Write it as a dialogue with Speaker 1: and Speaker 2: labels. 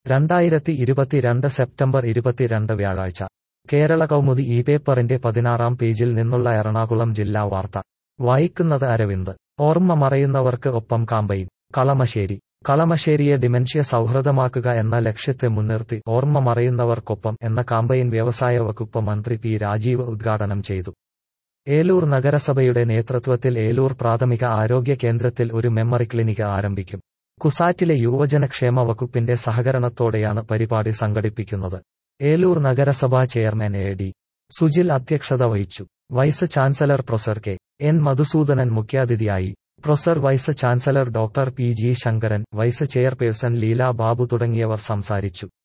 Speaker 1: രണ്ടായിരത്തി ഇരുപത്തിരണ്ട് സെപ്റ്റംബർ ഇരുപത്തിരണ്ട് വ്യാഴാഴ്ച കേരള കൗമുദി ഈ പേപ്പറിന്റെ പതിനാറാം പേജിൽ നിന്നുള്ള എറണാകുളം ജില്ലാ വാർത്ത വായിക്കുന്നത് അരവിന്ദ് ഓർമ്മ മറയുന്നവർക്ക് ഒപ്പം കാമ്പയിൻ കളമശ്ശേരി കളമശ്ശേരിയെ ഡിമെൻഷ്യ സൗഹൃദമാക്കുക എന്ന ലക്ഷ്യത്തെ മുൻനിർത്തി ഓർമ്മ മറയുന്നവർക്കൊപ്പം എന്ന കാമ്പയിൻ വ്യവസായ വകുപ്പ് മന്ത്രി പി രാജീവ് ഉദ്ഘാടനം ചെയ്തു ഏലൂർ നഗരസഭയുടെ നേതൃത്വത്തിൽ ഏലൂർ പ്രാഥമിക ആരോഗ്യ കേന്ദ്രത്തിൽ ഒരു മെമ്മറി ക്ലിനിക് ആരംഭിക്കും കുസാറ്റിലെ യുവജനക്ഷേമ വകുപ്പിന്റെ സഹകരണത്തോടെയാണ് പരിപാടി സംഘടിപ്പിക്കുന്നത് ഏലൂർ നഗരസഭാ ചെയർമാൻ എ ഡി സുജിൽ അധ്യക്ഷത വഹിച്ചു vice chancellor professor K N Madhusoodanan മുഖ്യാതിഥിയായി professor vice chancellor doctor P G Sankaran vice chairperson Leela Babu തുടങ്ങിയവർ സംസാരിച്ചു